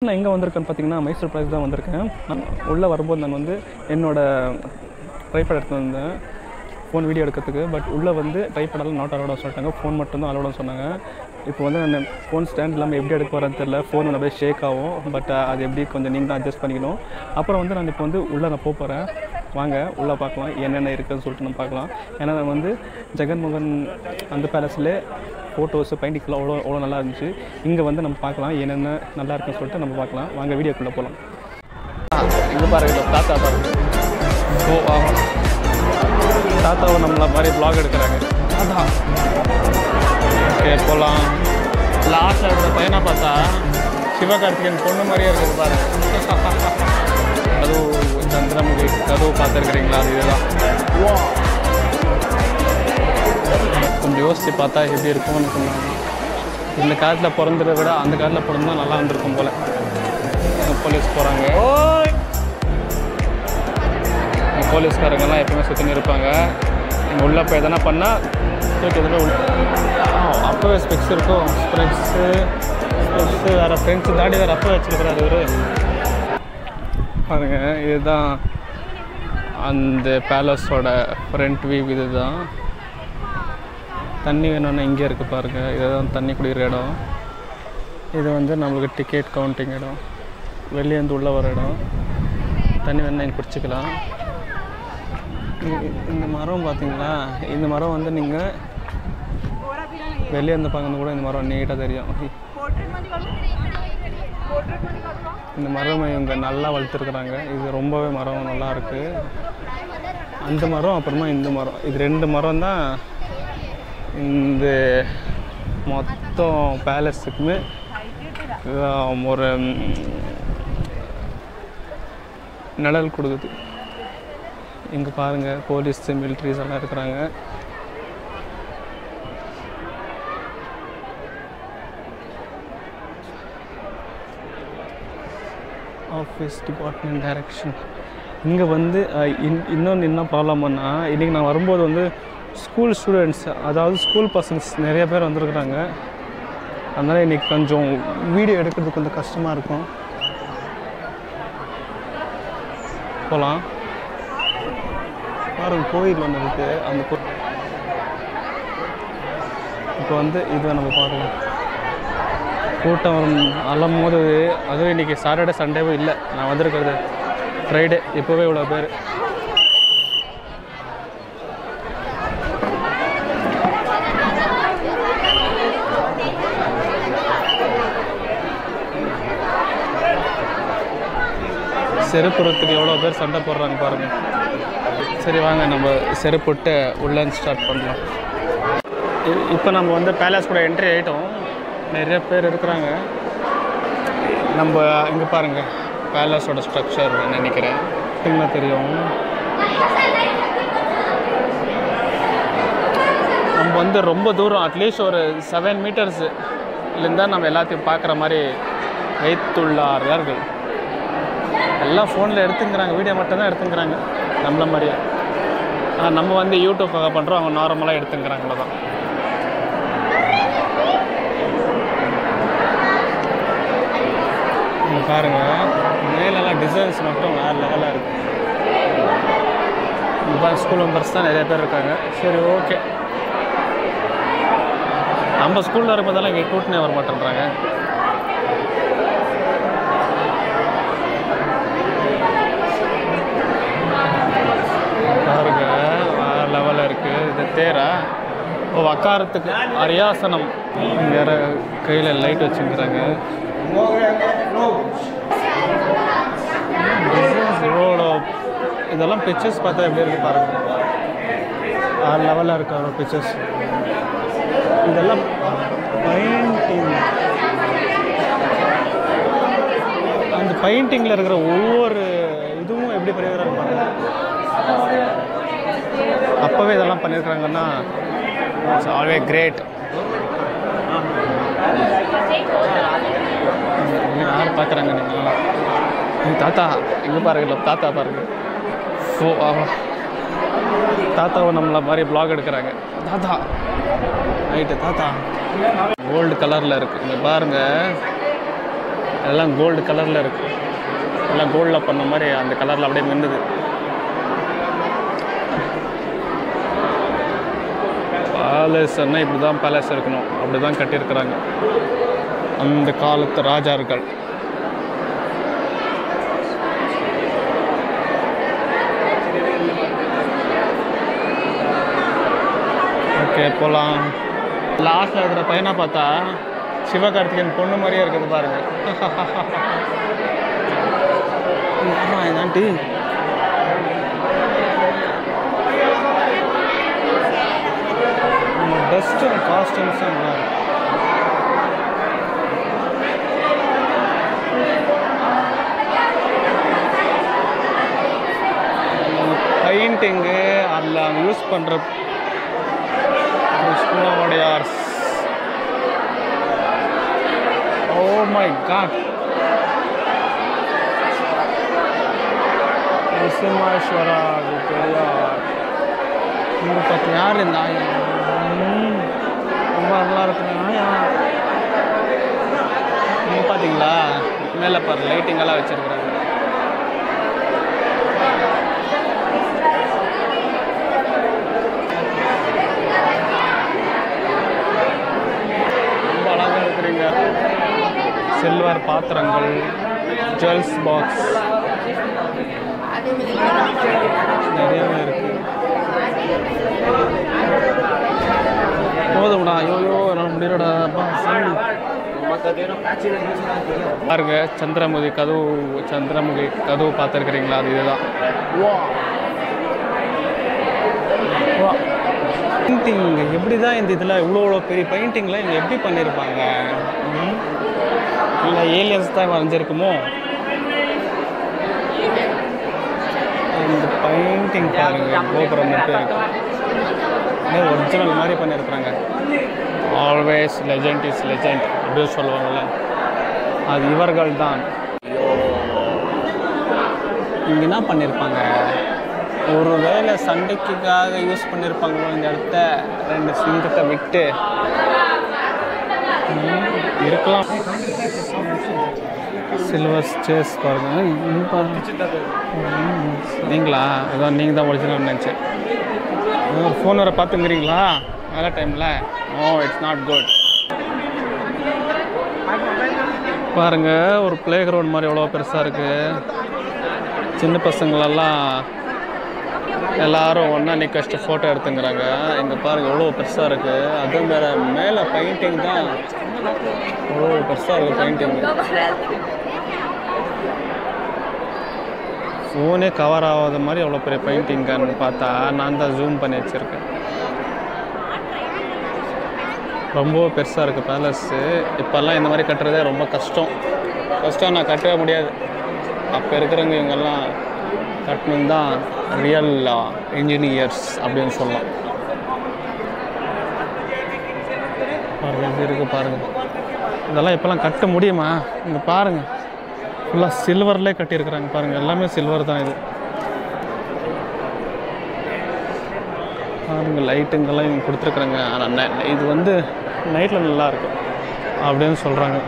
நான் எங்கே வந்திருக்கேன்னு பார்த்தீங்கன்னா மைசூர் பேலஸ் தான் வந்திருக்கேன் நான் உள்ளே வரும்போது நான் வந்து என்னோட ட்ரைபேட் எடுத்து வந்தேன் ஃபோன் வீடியோ எடுக்கிறதுக்கு பட் உள்ளே வந்து ட்ரைபேடெல்லாம் நாட் அலோட சொல்லிட்டாங்க ஃபோன் மட்டும்தான் அலோட சொன்னாங்க இப்போ வந்து நான் ஃபோன் ஸ்டாண்ட் இல்லாமல் எப்படி எடுக்க போகிறேன்னு தெரில ஃபோன் அப்படியே ஷேக் ஆகும் பட் அது எப்படி கொஞ்சம் நீங்கள் தான் அட்ஜஸ்ட் பண்ணிக்கணும் அப்புறம் வந்து நான் இப்போ வந்து உள்ளே நான் போக போகிறேன் வாங்க உள்ளே பார்க்கலாம் என்னென்ன இருக்குதுன்னு சொல்லிட்டு நம்ம பார்க்கலாம் ஏன்னா நான் வந்து ஜெகன்மோகன் அந்த பேலஸில் ஃபோட்டோஸு பெயிண்டிங்லாம் அவ்வளோ அவ்வளோ நல்லா இருந்துச்சு இங்கே வந்து நம்ம பார்க்கலாம் என்னென்ன நல்லா இருக்குன்னு சொல்லிட்டு நம்ம பார்க்கலாம் வாங்க வீடியோக்குள்ளே போகலாம் இங்கே பாருங்க தாத்தா பாருங்க ஓ ஆமாம் தாத்தாவை நம்மள மாதிரி ப்ளாக் எடுக்கிறாங்க அதான் ஓகே போகலாம் லாஸ்ட்டில் இருக்கிற பையனை பார்த்தா சிவகார்த்திகேயன் பொண்ணு மாதிரியே இருக்குது பாருங்க அதுவும் சந்திரமுகி கதவு பார்த்துருக்குறீங்களா அது இதுதான் கொஞ்சம் யோசித்து பார்த்தா எப்படி இருக்கும்னு சொன்னாங்க இந்த காலத்தில் பிறந்ததை விட அந்த காலத்தில் பிறந்தா நல்லா இருந்திருக்கும் போல் போலீஸ் போகிறாங்க போலீஸ்காரங்கெல்லாம் எப்பவுமே சுற்றின்னு இருப்பாங்க இங்கே உள்ள போய் எதனா பண்ணால் தூக்கி எதுனா உள்ள ஆ, அப்போவே ஸ்பெக்ஸ் இருக்கும் ஸ்பெக்ஸு ஸ்பெக்ஸு வேறு ஃப்ரெண்ட்ஸு தாடி வேறு அப்போ வச்சுருக்கிறாரு இவர் பாருங்க இதுதான் அந்த பேலஸோட ஃப்ரண்ட் வியூ இதுதான் தண்ணி வேணும்னா இங்கே இருக்குது பாருங்கள் இதுதான் தண்ணி குடிக்கிற இடம் இது வந்து நம்மளுக்கு டிக்கெட் கவுண்டிங் இடம் வெளியே வந்து உள்ளே வர இடம் தண்ணி வேணா இங்கே குடிச்சிக்கலாம் இ- இந்த மரம் பார்த்தீங்களா இந்த மரம் வந்து நீங்கள் வெளியே இருந்து பார்க்கறது கூட இந்த மரம் நீட்டாக தெரியும் இந்த மரம் இவங்க நல்லா வளர்த்துருக்குறாங்க இது ரொம்பவே மரம் நல்லா இருக்கு அந்த மரம் அப்புறமா இந்த மரம் இது ரெண்டு மரம் தான் இந்த மொத்தம் பேலஸுக்குமே ஆஹ், ஒரு ம், நிழல் கொடுக்குது இங்கே பாருங்கள் போலீஸ் மிலிட்ரிஸ் எல்லாம் இருக்கிறாங்க ஆஃபீஸ் டிபார்ட்மெண்ட் டைரக்ஷன் இங்கே வந்து அஹ், இன் இன்னொன்று என்ன ப்ராப்ளம் பண்ணால் இன்றைக்கி நான் வரும்போது வந்து ஸ்கூல் ஸ்டூடெண்ட்ஸ் அதாவது ஸ்கூல் பர்சன்ஸ் நிறைய பேர் வந்திருக்கிறாங்க அதனால் இன்றைக்கி கொஞ்சம் வீடியோ எடுக்கிறது கொஞ்சம் கஷ்டமாக இருக்கும் போகலாம் பாருங்க கோயில் ஒன்று இருக்குது அந்த கோ இப்போ வந்து இதை நம்ம பார்க்கலாம் கூட்டம் வரும் அலம் போது அதுவும் இன்றைக்கி சாட்டர்டே சண்டேவும் இல்லை நான் வந்திருக்கிறது ஃப்ரைடே இப்போவே இவ்வளோ பேர் செருப்புறத்துக்கு எவ்வளோ பேர் சண்டை போடுறாங்க பாருங்கள் சரி வாங்க நம்ம செருப்புட்டு உள்ளே ஸ்டார்ட் பண்ணலாம் இப்போ நம்ம வந்து பேலஸ் கூட என்ட்ரி ஆகிட்டோம் நிறைய பேர் இருக்கிறாங்க நம்ம இங்கே பாருங்கள் பேலஸோட ஸ்ட்ரக்சர் நினைக்கிறேன் பார்த்தீங்கன்னா தெரியும் நம்ம வந்து ரொம்ப தூரம் அட்லீஸ்ட் ஒரு செவன் மீட்டர்ஸ்லேருந்து தான் நம்ம எல்லாத்தையும் பார்க்குற மாதிரி வைத்துள்ளார்கள் எல்லாம் ஃபோனில் எடுத்துங்கிறாங்க வீடியோ மட்டும் தான் எடுத்துங்கிறாங்க நம்மள மாதிரியே ஆனால் நம்ம வந்து யூடியூப்காக பண்ணுறோம் அவங்க நார்மலாக எடுத்துங்கிறாங்க அவ்வளோதான் இங்க பாருங்க மேலெல்லாம் டிசைன்ஸ் மட்டும் வேறு லெவலாக இருக்கு இப்போ ஸ்கூல் மெம்பர்ஸ் தான் நிறைய பேர் இருக்காங்க சரி ஓகே நம்ம ஸ்கூலில் இருக்கும்போதெல்லாம் இங்கே கூட்டினே வர மாட்டேன்றாங்க பாருங்க வேறு லெவலில் இருக்குது இது தேரா ஓ உக்காரத்துக்கு அரியாசனம் வேற கையில் லைட் வச்சுக்கிறாங்க இவ்வளோ இதெல்லாம் பிக்சர்ஸ் பார்த்தா எப்படி இருக்கு பாருங்க வேறு லெவலில் இருக்கு அவ்வளோ பிக்சர்ஸ் இதெல்லாம் பெயிண்டிங் அந்த பெயிண்டிங்கில் இருக்கிற ஒவ்வொரு இதுவும் எப்படி பண்ணியிருக்காங்க பாருங்க அப்போவே இதெல்லாம் பண்ணியிருக்காங்கன்னா இட்ஸ் ஆல்வே கிரேட் யார் பார்க்குறாங்க நீங்களாம் எங்கள் தாத்தா எங்கே பாருங்க தாத்தா பாருங்க ஓ ஆமா தாத்தாவை நம்மள மாதிரி ப்ளாக் எடுக்கிறாங்க தாத்தா ரைட்டு தாத்தா கோல்டு கலரில் இருக்குது இங்கே பாருங்கள் எல்லாம் கோல்டு கலரில் இருக்குது எல்லாம் கோல்டில் பண்ண மாதிரி அந்த கலரில் அப்படியே மின்னுது பேலஸ்ன்னா இப்படி தான் பேலஸ் இருக்கணும் அப்படி தான் கட்டியிருக்கிறாங்க அந்த காலத்து ராஜார்கள் ஓகே போகலாம் லாஸ்ட்டில் இருக்கிற பையனை பார்த்தா சிவகார்த்திகேயன் பொண்ணு மாதிரியே இருக்குது பாருங்க ஆமா இதாண்டி ட்ரெஸ்ஸும் காஸ்டியூம்ஸும் நல்லா இருக்கு பெயிண்டிங்கு அதில் அவங்க யூஸ் பண்ணுற கிருஷ்ணோடையார்ஸ் ஓ மை காட் நரசிம்மேஸ்வரா அது பெரியார் இங்கே பார்த்து யார் இந்த ஆயா ம், ரொம்ப நல்லா இருக்குது ஆயா இங்கே பார்த்தீங்களா மேலே பாரு லைட்டிங் எல்லாம் வச்சுருக்குறாங்க ரொம்ப அழகாக இருக்கிறீங்க சில்வர் பாத்திரங்கள் ஜுவல்ஸ் பாக்ஸ் நிறையவே இருக்கு போதும்டா ஐயோ நான் முடியலடா அப்பா சாமி பாருங்க சந்திரமுகி கதவு சந்திரமுகி கதவு பார்த்துருக்கிறீங்களா அது இதுதான் பெயிண்டிங் எப்படி தான் இந்த இதில் இவ்வளோ இவ்வளோ பெரிய பெயிண்டிங்லாம் இங்கே எப்படி பண்ணியிருப்பாங்க ம்? இல்லை ஏலியன்ஸ் தான் வரைஞ்சிருக்குமோ இந்த பெயிண்டிங் பாருங்க கோபுரம் மட்டும் இருக்கு ஒரிஜினல் மாதிரி பண்ணியிருக்கிறாங்க ஆல்வேஸ் லெஜெண்ட் இஸ் லெஜெண்ட் அப்படின்னு சொல்லுவாங்கள்ல அது இவர்கள் தான் இங்கே என்ன பண்ணியிருப்பாங்க ஒரு வேளை சண்டைக்குக்காக யூஸ் பண்ணியிருப்பாங்களோ இந்த இடத்த ரெண்டு சிங்கத்தை விட்டு ம், இருக்கலாம் சில்வர் ஸ்டேஸ் பாருங்க இங்க பாருங்க ம், நீங்களா அதான் நீங்கள் தான் ஒரிஜினல் நினச்சேன் ஃபோன் வர பார்த்துங்கிறீங்களா நல்ல டைமில் நோ இட்ஸ் நாட் குட் பாருங்க ஒரு ப்ளே கிரவுண்ட் மாதிரி எவ்வளோ பெருசாக இருக்குது சின்ன பசங்களெல்லாம் எல்லாரும் ஒன்றா நிற்க வச்சுட்டு ஃபோட்டோ எடுத்துங்கிறாங்க இங்கே பாருங்கள் எவ்வளோ பெருசாக இருக்குது அதுவும் வேறு மேலே பெயிண்டிங் தான் எவ்வளோ பெருசாக இருக்குது பெயிண்டிங் ஃபோனே கவர் ஆகாத மாதிரி எவ்வளோ பெரிய பெயிண்டிங்கன்னு பார்த்தா நான் தான் ஜூம் பண்ணி வச்சுருக்கேன் ரொம்ப பெருசாக இருக்குது பேலஸ்ஸு இப்போல்லாம் இந்த மாதிரி கட்டுறதே ரொம்ப கஷ்டம் கஷ்டம் நான் கட்டவே முடியாது அப்போ இருக்கிறவங்க இவங்கெல்லாம் கட்டணும் தான் ரியல் இன்ஜினியர்ஸ் அப்படின்னு சொல்லலாம் பாருங்க எப்படி இருக்குது பாருங்கள் இதெல்லாம் இப்போல்லாம் கட்ட முடியுமா இங்கே பாருங்கள் ஃபுல்லாக சில்வர்லேயே கட்டியிருக்கிறாங்க பாருங்கள் எல்லாமே சில்வர் தான் இது பாருங்க லைட்டுங்கெல்லாம் இவங்க கொடுத்துருக்குறாங்க ஆனால் நை- இது வந்து நைட்டில் நல்லா இருக்கும் அப்படின்னு சொல்கிறாங்க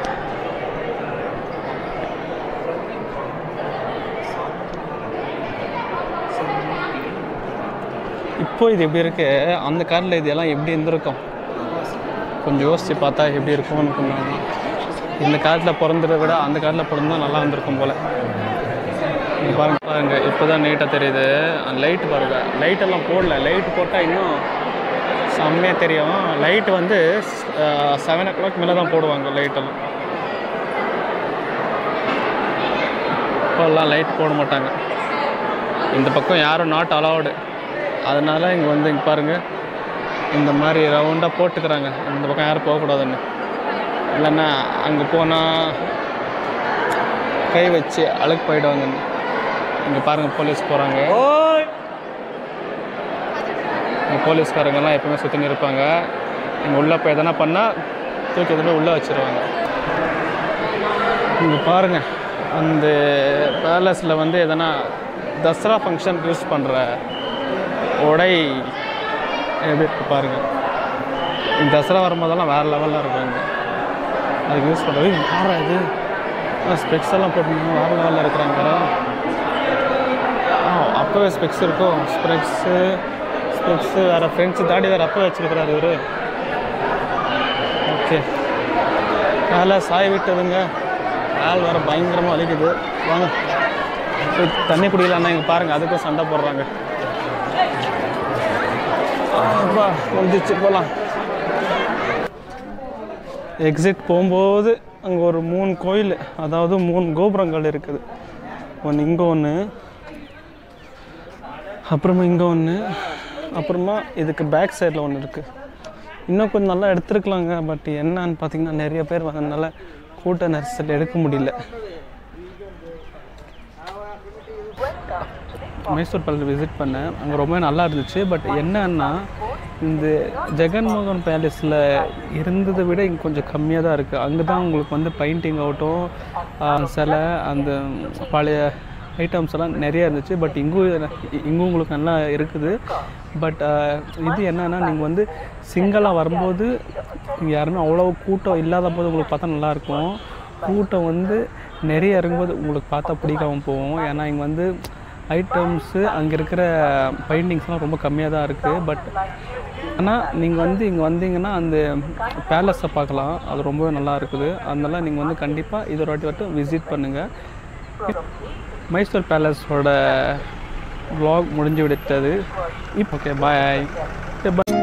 இப்போ இது எப்படி இருக்கு அந்த காரில் இது எல்லாம் எப்படி இருந்திருக்கும் கொஞ்சம் யோசித்து பார்த்தா எப்படி இருக்கும்னு கொஞ்சம் இந்த காலத்தில் பிறந்ததை விட அந்த காலத்தில் பிறந்தா நல்லா இருந்திருக்கும் போல் இங்க பாருங்க பாருங்க இப்போ தான் நீட்டாக தெரியுது லைட் பாருங்க லைட் எல்லாம் போடல லைட் போட்டால் இன்னும் செம்மையாக தெரியும் லைட் வந்து செவன் ஓ கிளாக் மேலே தான் போடுவாங்க லைட்டெல்லாம் இப்போல்லாம் லைட் போட மாட்டாங்க இந்த பக்கம் யாரும் நாட் அலவுடு அதனால இங்கே வந்து இங்கே பாருங்கள் இந்த மாதிரி ரவுண்டாக போட்டுக்கிறாங்க இந்த பக்கம் யாரும் போகக்கூடாதுன்னு இல்லைன்னா அங்கே போனால் கை வச்சு அழுக்கு போயிடுவாங்கன்னு இங்கே பாருங்கள் போலீஸ் போகிறாங்க இங்கே போலீஸ்காரங்கெல்லாம் எப்பவுமே சுற்றின்னு இருப்பாங்க இங்கே உள்ளே போய் எதனா பண்ணால் தூக்கி எதுவுமே உள்ளே வச்சிருவாங்க இங்கே பாருங்கள் அந்த பேலஸில் வந்து எதனா தசரா ஃபங்க்ஷன் யூஸ் பண்ணுற உடை எப்படி இருக்கு பாருங்கள் இந்த தசரா வரும்போதெல்லாம் வேறு லெவலில் இருக்கும் இங்கே அதுக்கு யூஸ் பண்ணுறது யாரா இது ஸ்பெக்ஸ் எல்லாம் போட்டுருந்தாங்க வேறு லெவலில் இருக்கிறாங்க ஆ அப்போவே ஸ்பெக்ஸ் இருக்கும் ஸ்பெக்ஸு ஸ்பெக்ஸு வேறு ஃப்ரெண்ட்ஸு தாடி வேறு அப்போ வச்சுருக்கிறாரு இவர் ஓகே மேலே சாய விட்டதுங்க கால் வேறு பயங்கரமாக வலிக்குது வாங்க போய் தண்ணி குடிக்கலாம்னா இங்கே பாருங்கள் அதுக்கும் சண்டை போடுறாங்க அப்பா முடிஞ்சிச்சு போகலாம் எக்ஸிட் போகும்போது அங்கே ஒரு மூணு கோயில் அதாவது மூணு கோபுரங்கள் இருக்குது ஒன்று இங்கே ஒன்று அப்புறமா இங்கே ஒன்று அப்புறமா இதுக்கு பேக் சைடில் ஒன்று இருக்குது இன்னும் கொஞ்சம் நல்லா எடுத்துருக்கலாங்க பட் என்னன்னு பார்த்தீங்கன்னா நிறைய பேர் வந்ததுனால கூட்ட நெரிசல் எடுக்க முடியல மைசூர் பேலஸ் விசிட் பண்ணேன் அங்கே ரொம்ப நல்லா இருந்துச்சு பட் என்னன்னா இந்த ஜெகன்மோகன் பேலஸில் இருந்ததை விட இங்கே கொஞ்சம் கம்மியாக தான் இருக்குது அங்கே தான் உங்களுக்கு வந்து பெயிண்டிங் ஆகட்டும் ஆஹ் சிலை அந்த பழைய ஐட்டம்ஸ் எல்லாம் நிறைய இருந்துச்சு பட் இங்கும் இங்கும் உங்களுக்கு நல்லா இருக்குது பட் இது என்னன்னா நீங்கள் வந்து சிங்கிளாக வரும்போது இங்கே யாருமே அவ்வளோ கூட்டம் இல்லாத போது உங்களுக்கு பார்த்தா நல்லாயிருக்கும் கூட்டம் வந்து நிறைய இருக்கும்போது உங்களுக்கு பார்த்தா பிடிக்காம போகும் ஏன்னா இங்கே வந்து ஐட்டம்ஸு அங்கே இருக்கிற பெயிண்டிங்ஸ்லாம் ரொம்ப கம்மியாக தான் இருக்குது பட் ஆனால் நீங்கள் வந்து இங்கே வந்தீங்கன்னா அந்த பேலஸை பார்க்கலாம் அது ரொம்பவே நல்லா இருக்குது அதனால நீங்கள் வந்து கண்டிப்பாக இது ஒரு வாட்டி மட்டும் விசிட் பண்ணுங்கள் மைசூர் பேலஸோட vlog முடிஞ்சு விடுத்தது இப்போ ஓகே பாய் பாய்